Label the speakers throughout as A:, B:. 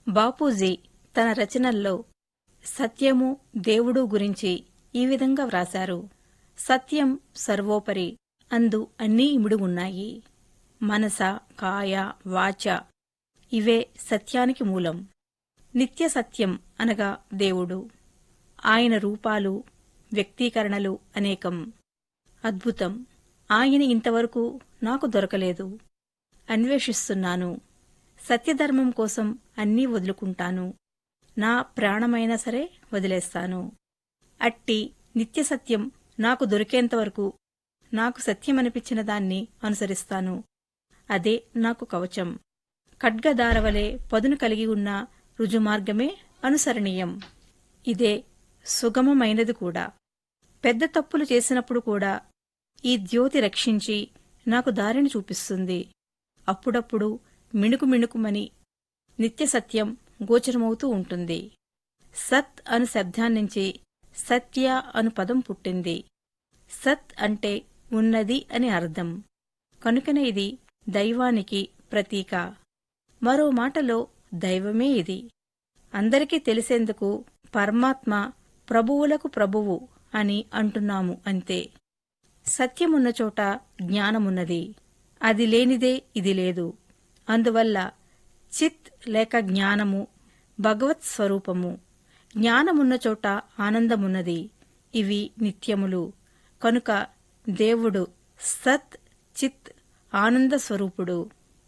A: బాపూజీ తన రచనల్లో సత్యము దేవుడు గురించి ఈ విధంగా వ్రాశారు సత్యం సర్వోపరి అందు అన్నీ ఇమిడి ఉన్నాయి మనస కాయ వాచ ఇవే సత్యానికి మూలం నిత్య సత్యం అనగా దేవుడు ఆయన రూపాలు వ్యక్తీకరణలు అనేకం అద్భుతం ఆయన ఇంతవరకు నాకు దొరకలేదు అన్వేషిస్తున్నాను సత్యధర్మం కోసం అన్నీ వదులుకుంటాను నా ప్రాణమైనా సరే వదిలేస్తాను అట్టి నిత్య సత్యం నాకు దొరికేంతవరకు నాకు సత్యమనిపించిన దాన్ని అనుసరిస్తాను అదే నాకు కవచం ఖడ్గదారవలే పదును కలిగి ఉన్న రుజుమార్గమే అనుసరణీయం ఇదే సుగమమైనది కూడా పెద్ద తప్పులు చేసినప్పుడు కూడా ఈ ద్యోతి రక్షించి నాకు దారిని చూపిస్తుంది అప్పుడప్పుడు మిణుకు మిణుకుమని నిత్య సత్యం గోచరమవుతూ ఉంటుంది సత్ అను శబ్దాన్నించి సత్య అను పదం పుట్టింది సత్ అంటే ఉన్నది అని అర్థం కనుకనే ఇది దైవానికి ప్రతీక మరో మాటలో దైవమే ఇది అందరికీ తెలిసేందుకు పరమాత్మ ప్రభువులకు ప్రభువు అని అంటున్నాము అంతే సత్యమున్న చోట జ్ఞానమున్నది అది లేనిదే ఇది లేదు అందువల్ల చిత్ లేక జ్ఞానము భగవత్ స్వరూపము జ్ఞానమున్న చోట ఆనందమున్నది ఇవి నిత్యములు కనుక దేవుడు సత్ చిత్ ఆనంద స్వరూపుడు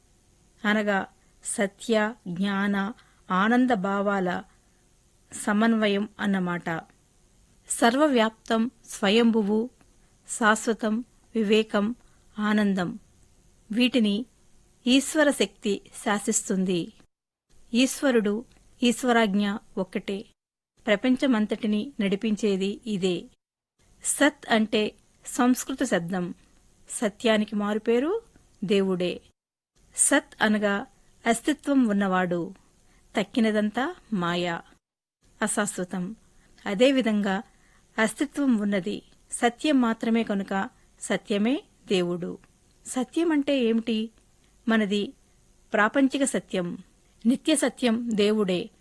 A: అనగా సత్య జ్ఞాన ఆనంద భావాల సమన్వయం అన్నమాట సర్వవ్యాప్తం స్వయంభువు శాశ్వతం వివేకం ఆనందం వీటిని ఈశ్వర శక్తి శాసిస్తుంది ఈశ్వరుడు ఈశ్వరాజ్ఞ ఒక్కటే ప్రపంచమంతటిని నడిపించేది ఇదే సత్ అంటే సంస్కృత శబ్దం సత్యానికి మారుపేరు దేవుడే సత్ అనగా అస్తిత్వం ఉన్నవాడు తక్కినదంతా మాయా అశాశ్వతం అదేవిధంగా అస్తిత్వం ఉన్నది సత్యం మాత్రమే కనుక సత్యమే దేవుడు సత్యం అంటే ఏమిటి మనది ప్రాపంచిక సత్యం నిత్య సత్యం దేవుడే